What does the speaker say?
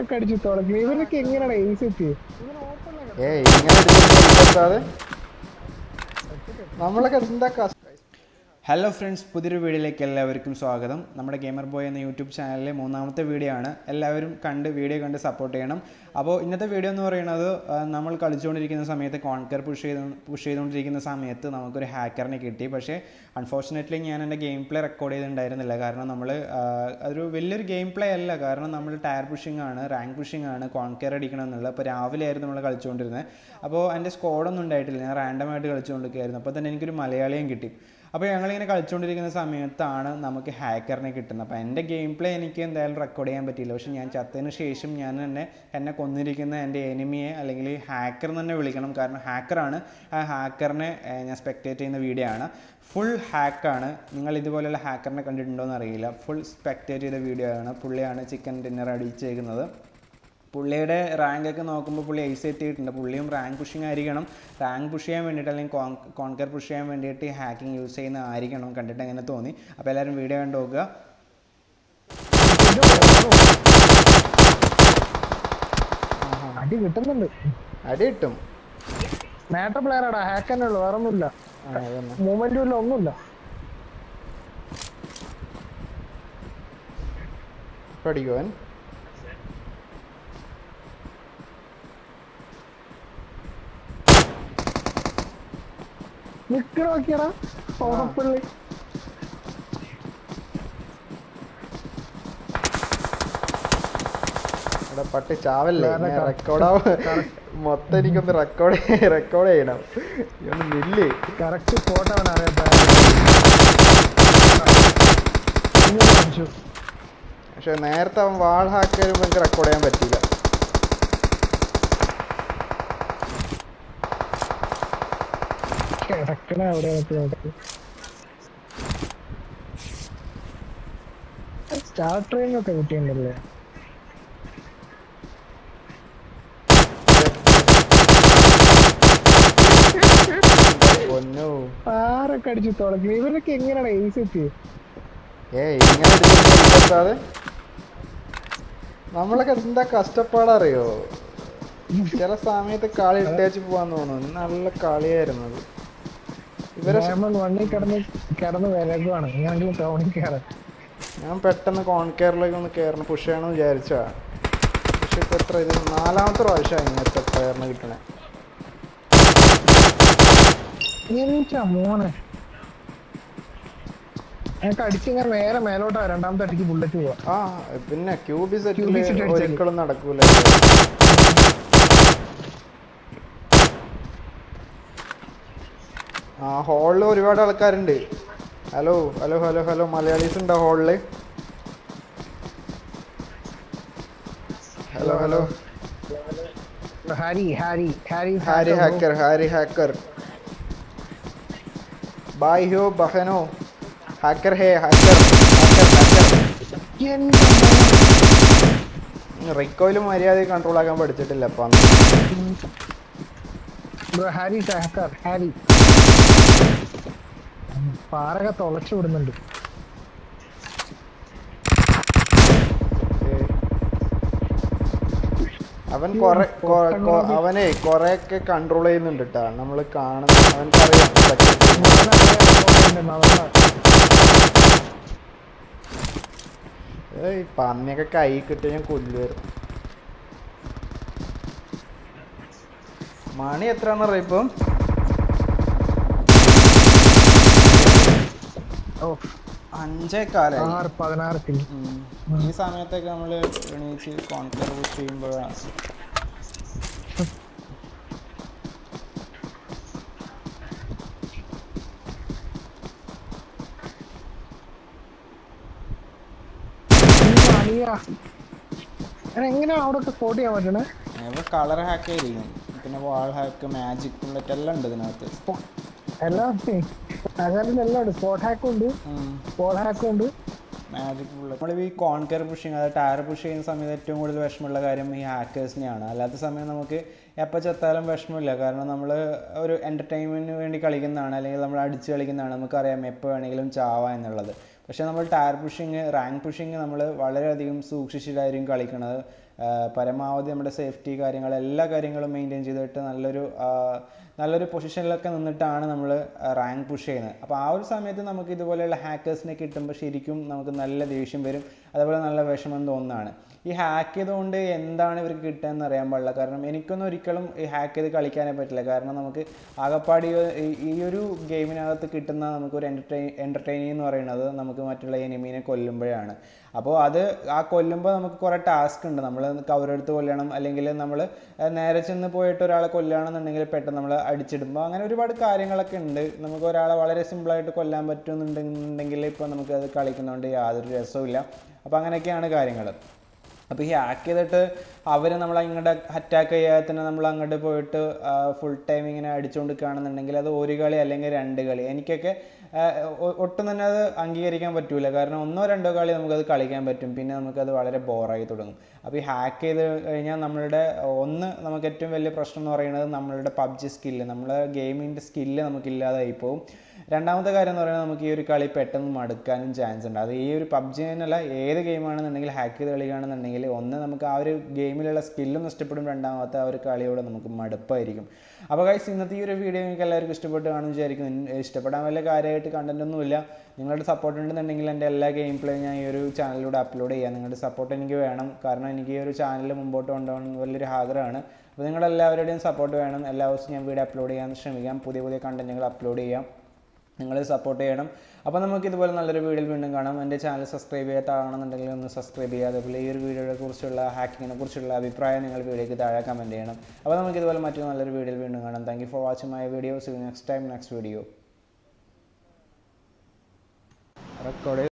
ആരൊക്കെ അടിച്ചു തുടങ്ങി ഇവരൊക്കെ എങ്ങനെയാണ് എയ്സ് എത്തിയത് ഏ ഇങ്ങനെ എടുത്താതെ നമ്മളൊക്കെ എന്താ കഷ്ട ഹലോ ഫ്രണ്ട്സ് പുതിയൊരു വീഡിയോയിലേക്ക് എല്ലാവർക്കും സ്വാഗതം നമ്മുടെ ഗെയിമർ ബോയ് എന്ന യൂട്യൂബ് ചാനലിലെ മൂന്നാമത്തെ വീഡിയോ ആണ് എല്ലാവരും കണ്ട് വീഡിയോ കണ്ട് സപ്പോർട്ട് ചെയ്യണം അപ്പോൾ ഇന്നത്തെ വീഡിയോ എന്ന് പറയുന്നത് ആ, നമ്മൾ കളിച്ചുകൊണ്ടിരിക്കുന്ന സമയത്ത് കോൺകർ പുഷ് ചെയ്ത് പുഷ് ചെയ്തുകൊണ്ടിരിക്കുന്ന സമയത്ത് നമുക്കൊരു ഹാക്കറിനെ കിട്ടി പക്ഷേ അൺഫോർച്ചുനേറ്റ്ലി ഞാൻ എൻ്റെ ഗെയിം പ്ലേ റെക്കോർഡ് ചെയ്തിട്ടുണ്ടായിരുന്നില്ല കാരണം നമ്മൾ അതൊരു വലിയൊരു ഗെയിം പ്ലേ അല്ല കാരണം നമ്മൾ ടയർ പുഷിംഗ് ആണ് റാങ്ക് പുഷിംഗ് ആണ് കോൺകർ അടിക്കണം എന്നുള്ളത് അപ്പോൾ രാവിലെ ആയിരുന്നു നമ്മൾ കളിച്ചുകൊണ്ടിരുന്നത് അപ്പോൾ എൻ്റെ സ്കോഡൊന്നും ഉണ്ടായിട്ടില്ല ഞാൻ റാൻഡമായിട്ട് കളിച്ചുകൊണ്ടിരിക്കുകയായിരുന്നു അപ്പോൾ തന്നെ എനിക്കൊരു മലയാളിയും കിട്ടി അപ്പോൾ ഞങ്ങളിങ്ങനെ കളിച്ചുകൊണ്ടിരിക്കുന്ന സമയത്താണ് നമുക്ക് ഹാക്കറിനെ കിട്ടുന്നത് അപ്പോൾ എൻ്റെ ഗെയിം പ്ലേ എനിക്ക് എന്തായാലും റെക്കോർഡ് ചെയ്യാൻ പറ്റിയില്ല പക്ഷേ ഞാൻ ചത്തതിന് ശേഷം ഞാൻ തന്നെ എന്നെ കൊന്നിരിക്കുന്ന എൻ്റെ എനിമിയെ അല്ലെങ്കിൽ ഹാക്കർ എന്ന് തന്നെ വിളിക്കണം കാരണം ഹാക്കറാണ് ആ ഹാക്കറിനെ ഏഹ്, ഞാൻ സ്പെക്ടേറ്റ് ചെയ്യുന്ന വീഡിയോ ആണ് ഫുൾ ഹാക്കാണ് നിങ്ങൾ ഇതുപോലെയുള്ള ഹാക്കറിനെ കണ്ടിട്ടുണ്ടോ എന്ന് അറിയില്ല ഫുൾ സ്പെക്ടേറ്റ് ചെയ്ത വീഡിയോ ആണ് പുള്ളിയാണ് ചിക്കൻ ഡിന്നർ അടിച്ചേക്കുന്നത് പുള്ളിയുടെ റാങ്ക് ഒക്കെ നോക്കുമ്പോൾ പുള്ളി ഐസ് എത്തിയിട്ടുണ്ട് പുള്ളിയും റാങ്ക് പുഷിങ് ആയിരിക്കണം റാങ്ക് പുഷ് ചെയ്യാൻ വേണ്ടിയിട്ട് അല്ലെങ്കിൽ കോൺകർ പുഷ് ചെയ്യാൻ വേണ്ടിയിട്ട് ഹാക്കിംഗ് യൂസ് ചെയ്യുന്ന ആയിരിക്കണം കണ്ടിട്ട് അങ്ങനെ തോന്നി അപ്പോൾ എല്ലാവരും വീഡിയോ കണ്ട് നോക്കുക അടി കിട്ടുന്നുണ്ട് അടി കിട്ടും മാറ്റർ പ്ലെയർ ആടാ ഹാക്ക് തന്നെ ഉള്ളു വേറെ ഒന്നുമില്ല ആ അതന്നെ മൂവ്മെന്റും ഇല്ല ഒന്നുമില്ല ഇപ്പൊ അടിക്കുവൻ നിക്കണ നോക്കിയടാ സോഹപ്പള്ളി ഇവിടെ പട്ടി ചാവല്ലേ വേറെ ഞാൻ ക- റെക്കോർഡാവും മൊത്തം എനിക്കൊന്ന് റെക്കോർഡ് റെക്കോർഡ് ചെയ്യണം നീ ഒന്ന് നില്ല് കറക്റ്റ് സ്പോട്ട് അവൻ അറിയാത്ത പക്ഷെ നേരത്തെ അവൻ വാൾ ഹാക്ക് ചെയ്യുമ്പോൾ എനിക്ക് റെക്കോർഡ് ചെയ്യാൻ പറ്റിയില്ല കിടക്കണ അവിടെ സ്റ്റാർ ട്രെയിനൊക്കെ കിട്ടിയിട്ടുണ്ടല്ലേ പൊന്നു ആരൊക്കെ അടിച്ചു തുടങ്ങി ഇവരൊക്കെ എങ്ങനെയാണ് എയ്സ് എത്തിയത് ഏ ഇങ്ങനെ എടുത്താതെ നമ്മളൊക്കെ എന്താ കഷ്ടപ്പാടറിയോ ചില സമയത്ത് കളി ഇട്ടേച്ച് പോവാൻ തോന്നുന്നു നല്ല കളിയായിരുന്നു അത് ഇവരെ ഡയമണ്ട് വണ്ണിൽ കിടന്ന് കിടന്ന് വിലകുവാണ് ഞാനെങ്കിലും ടൗണിൽ കയറാൻ ഞാൻ പെട്ടെന്ന് കോൺകെയറിലേക്ക് ഒന്ന് കയറണം പുഷ് ചെയ്യണമെന്ന് വിചാരിച്ചാ പക്ഷെ ഇപ്പൊ എത്ര ഇത് നാലാമത്തെ പ്രാവശ്യമായി ഇങ്ങനത്തെ പ്ലെയറിന് കിട്ടണേ എനിച്ചാ മോനെ എനിക്ക് അടിച്ചിങ്ങനെ നേരെ മേലോട്ടാ രണ്ടാമത്തെ അടിക്ക് ബുള്ളറ്റ് പോവാ ആ പിന്നെ ക്യൂബി സെറ്റിൽ QB set അടിച്ചാല്. ഒരിക്കലും നടക്കൂല ആ ഹോളിൽ ഒരുപാട് ആൾക്കാരുണ്ട് hello hello hello hello Malayalis ഉണ്ടോ ഹോളില് hello hello Harry Harry Harry Harry hacker Harry hacker ബായ് ഹോ ബഹനോ hacker hey hacker hacker hacker റിക്കോയിൽ മര്യാദ കൺട്രോൾ ആക്കാൻ പഠിച്ചിട്ടില്ല അപ്പം ഹാരി ഹാക്കർ ഹാരി പാറക തുളച്ചു വിടുന്നുണ്ട് അവൻ കൊറേ കൊ- കൊ- അവനെ കൊറേ ഒക്കെ കൺട്രോൾ ചെയ്യുന്നുണ്ട് കേട്ടാ നമ്മൾ കാണുന്ന അവൻക്കറിയാം ഇതൊക്കെ. ഏയ് പന്നിയൊക്കെ കൈ കിട്ടി ഞാൻ കൊല്ലുമായിരുന്നു മണി എത്രയാണെന്ന് അറിയാം ഇപ്പം ഓ അഞ്ചേ കാലായി ആറ് പതിനാറ് കിലോ ഉം. ഈ സമയത്തൊക്കെ നമ്മൾ എണീച്ച് കോൺകർ പുഷ് ചെയ്യുമ്പോഴാണ് എങ്ങനെയാ അവിടെ സ്പോട്ട് ചെയ്യാൻ പറ്റണേ ഇവിടെ കളർ ഹാക്ക് ആയിരിക്കും പിന്നെ വാൾ ഹാക്ക് മാജിക് ബുള്ളറ്റ് എല്ലാം ഉണ്ട് ഇതിനകത്ത് എല്ലാം അതിനകത്ത് എല്ലാം ഉണ്ട് സ്പോട്ട് ഹാക്കും ഉണ്ട് ബോൾ ഹാക്കും ഉണ്ട് മാജിക് ബുള്ളറ്റ് നമ്മൾ ഈ കോൺകർ പുഷിങ് അതായത് ടയർ പുഷ് ചെയ്യുന്ന സമയത്ത് ഏറ്റവും കൂടുതൽ വിഷമമുള്ള കാര്യം ഈ ഹാക്കേഴ്സിനെയാണ് അല്ലാത്ത സമയം നമുക്ക് എപ്പോൾ ചത്താലും വിഷമമില്ല കാരണം നമ്മൾ ഒരു എൻ്റർടൈൻമെൻറ്റിന് വേണ്ടി കളിക്കുന്നതാണ് അല്ലെങ്കിൽ നമ്മൾ അടിച്ച് കളിക്കുന്നതാണ് നമുക്കറിയാം എപ്പോൾ വേണമെങ്കിലും ചാവാ എന്നുള്ളത് പക്ഷേ നമ്മൾ ടയർ പുഷിങ് റാങ്ക് പുഷിങ് നമ്മൾ വളരെയധികം സൂക്ഷിച്ചിട്ടായിരിക്കും കളിക്കുന്നത് ആ, പരമാവധി നമ്മുടെ സേഫ്റ്റി കാര്യങ്ങൾ എല്ലാ കാര്യങ്ങളും മെയിൻറ്റെയിൻ ചെയ്തിട്ട് നല്ലൊരു ആ, നല്ലൊരു പൊസിഷനിലൊക്കെ നിന്നിട്ടാണ് നമ്മൾ റാങ്ക് പുഷ് ചെയ്യുന്നത് അപ്പോൾ ആ ഒരു സമയത്ത് നമുക്ക് ഇതുപോലെയുള്ള ഹാക്കേഴ്സിനെ കിട്ടുമ്പോൾ ശരിക്കും നമുക്ക് നല്ല ദേഷ്യം വരും അതേപോലെ നല്ല വിഷമം തോന്നുന്നതാണ് ഈ ഹാക്ക് ചെയ്തുകൊണ്ട് എന്താണ് ഇവർക്ക് കിട്ടുകയെന്ന് അറിയാൻ പാടില്ല കാരണം എനിക്കൊന്നും ഒരിക്കലും ഈ ഹാക്ക് ചെയ്ത് കളിക്കാനേ പറ്റില്ല കാരണം നമുക്ക് ആകപ്പാടി ഈ- ഈ ഒരു ഗെയിമിനകത്ത് കിട്ടുന്ന നമുക്കൊരു എൻ്റർടൈൻ എൻ്റർടൈനിങ് എന്ന് പറയുന്നത് നമുക്ക് മറ്റുള്ള എനിമീനെ കൊല്ലുമ്പോഴാണ് അപ്പോൾ അത് ആ കൊല്ലുമ്പോൾ നമുക്ക് കുറേ ടാസ്ക് ഉണ്ട് നമ്മൾ കവറെടുത്ത് കൊല്ലണം അല്ലെങ്കിൽ നമ്മൾ നേരെ ചെന്ന് പോയിട്ട് ഒരാളെ കൊല്ലുകയാണെന്നുണ്ടെങ്കിൽ പെട്ടെന്ന് നമ്മൾ അടിച്ചിടുമ്പോൾ അങ്ങനെ ഒരുപാട് കാര്യങ്ങളൊക്കെ ഉണ്ട് നമുക്ക് ഒരാളെ വളരെ സിമ്പിളായിട്ട് കൊല്ലാൻ പറ്റുമെന്നുണ്ടെന്നുണ്ടെങ്കിൽ ഇപ്പോൾ നമുക്കത് കളിക്കുന്നതുകൊണ്ട് യാതൊരു രസവുമില്ല അപ്പോൾ അങ്ങനെയൊക്കെയാണ് കാര്യങ്ങൾ അപ്പോൾ ഈ ഹാക്ക് ചെയ്തിട്ട് അവർ നമ്മൾ അങ്ങോട്ട് അറ്റാക്ക് ചെയ്യാതെ തന്നെ നമ്മൾ അങ്ങോട്ട് പോയിട്ട് ഫുൾ ടൈം ഇങ്ങനെ അടിച്ചുകൊണ്ടിരിക്കുകയാണെന്നുണ്ടെങ്കിൽ അത് ഒരു കളി അല്ലെങ്കിൽ രണ്ട് കളി എനിക്കൊക്കെ ആ, ഒ- ഒട്ടും തന്നെ അത് അംഗീകരിക്കാൻ പറ്റൂല കാരണം ഒന്നോ രണ്ടോ കളി നമുക്കത് കളിക്കാൻ പറ്റും പിന്നെ നമുക്കത് വളരെ ബോറായി തുടങ്ങും അപ്പോൾ ഈ ഹാക്ക് ചെയ്ത് കഴിഞ്ഞാൽ നമ്മളുടെ ഒന്ന് നമുക്ക് ഏറ്റവും വലിയ പ്രശ്നം എന്ന് പറയുന്നത് നമ്മളുടെ പബ്ജി സ്കില്ല് നമ്മളെ ഗെയിമിൻ്റെ സ്കില്ല് നമുക്കില്ലാതായി പോകും രണ്ടാമത്തെ കാര്യം എന്ന് പറയുന്നത് നമുക്ക് ഈ ഒരു കളി പെട്ടെന്ന് മടുക്കാനും ചാൻസ് ഉണ്ട് അത് ഈ ഒരു പബ്ജി എന്നല്ല ഏത് ഗെയിമാണെന്നുണ്ടെങ്കിൽ ഹാക്ക് ചെയ്ത് കളിക്കുകയാണെന്നുണ്ടെങ്കിൽ ഒന്ന് നമുക്ക് ആ ഒരു ഗെയിമിലുള്ള സ്കില്ലും നഷ്ടപ്പെടും രണ്ടാമത്തെ ആ ഒരു കളിയോട് നമുക്ക് മടുപ്പായിരിക്കും അപ്പോൾ ഗൈസ് ഇന്നത്തെ ഈ ഒരു വീഡിയോ നിങ്ങൾക്ക് എല്ലാവർക്കും ഇഷ്ടപ്പെട്ട് കാണുമെന്ന് വിചാരിക്കുന്നു ഇൻ- ഇഷ്ടപ്പെടാൻ വലിയ കാര്യമായിട്ട് കണ്ടന്റ് ഒന്നുമില്ല നിങ്ങളുടെ സപ്പോർട്ട് ഉണ്ടെന്നുണ്ടെങ്കിൽ എൻ്റെ എല്ലാ ഗെയിം പ്ലേ ഞാൻ ഈ ഒരു ചാനലിലൂടെ അപ്ലോഡ് ചെയ്യാം നിങ്ങളുടെ സപ്പോർട്ട് എനിക്ക് വേണം കാരണം എനിക്ക് ഈ ഒരു ചാനൽ മുമ്പോട്ട് കൊണ്ടുപോകണം വലിയൊരു ആഗ്രഹമാണ് അപ്പോൾ നിങ്ങളെല്ലാവരുടെയും സപ്പോർട്ട് വേണം എല്ലാ ദിവസവും ഞാൻ വീഡിയോ അപ്ലോഡ് ചെയ്യാൻ ശ്രമിക്കാം പുതിയ പുതിയ കണ്ടന്റുകൾ അപ്ലോഡ് ചെയ്യാം നിങ്ങൾ സപ്പോർട്ട് ചെയ്യണം അപ്പോൾ നമുക്ക് ഇതുപോലെ നല്ലൊരു വീഡിയോയിൽ വീണ്ടും കാണാം എൻ്റെ ചാനൽ സബ്സ്ക്രൈബ് ചെയ്യാത്താണെന്നുണ്ടെങ്കിൽ ഒന്ന് സബ്സ്ക്രൈബ് ചെയ്യുക അതേപോലെ ഈ ഒരു വീഡിയോയെ കുറിച്ചുള്ള ഹാക്കിങ്ങിനെ കുറിച്ചുള്ള അഭിപ്രായം നിങ്ങൾ വീഡിയോയ്ക്ക് താഴെ കമൻറ്റ് ചെയ്യണം അപ്പോൾ നമുക്ക് ഇതുപോലെ മറ്റൊരു നല്ലൊരു വീഡിയോയിൽ വീണ്ടും കാണാം thank you for watching my video see next time next video record